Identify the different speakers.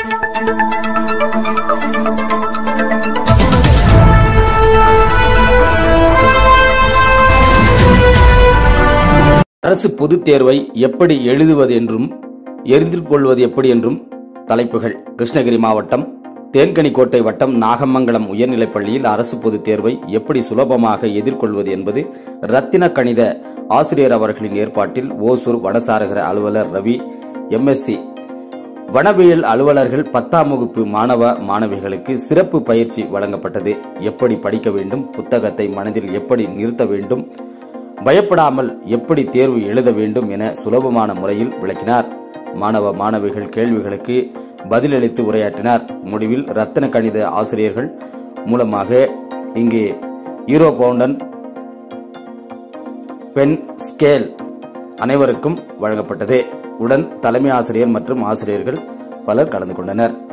Speaker 1: அரசு பொதுத் தேர்வை எப்படி எழுதுவது என்றும் எதிர்கொள்வது எப்படி என்றும் தலைப்புகள் கிருஷ்ணகிரி மாவட்டம் தேன்கனிக்கோட்டை வட்டம் நாகமங்கலம் உயர்நிலைப் பள்ளியில் அரசு பொதுத் தேர்வை எப்படி சுலபமாக எதிர்கொள்வது என்பது ரத்தின கணித ஆசிரியர் அவர்களின் ஏற்பாட்டில் ஓசூர் வனசாரகர அலுவலர் ரவி எம்எஸ்சி வனவியல் அலுவலர்கள் பத்தாம் வகுப்பு மாணவ மாணவிகளுக்கு சிறப்பு பயிற்சி வழங்கப்பட்டது எப்படி படிக்க வேண்டும் புத்தகத்தை மனதில் எப்படி நிறுத்த வேண்டும் பயப்படாமல் எப்படி தேர்வு எழுத வேண்டும் என சுலபமான முறையில் விளக்கினார் மாணவ மாணவிகள் கேள்விகளுக்கு பதிலளித்து உரையாற்றினார் முடிவில் ரத்தின கணித ஆசிரியர்கள் மூலமாக இங்கு ஈரோ பவுண்டன் பென் ஸ்கேல் அனைவருக்கும் வழங்கப்பட்டது உடன் தலைமை ஆசிரியர் மற்றும் ஆசிரியர்கள் பலர் கலந்து கொண்டனர்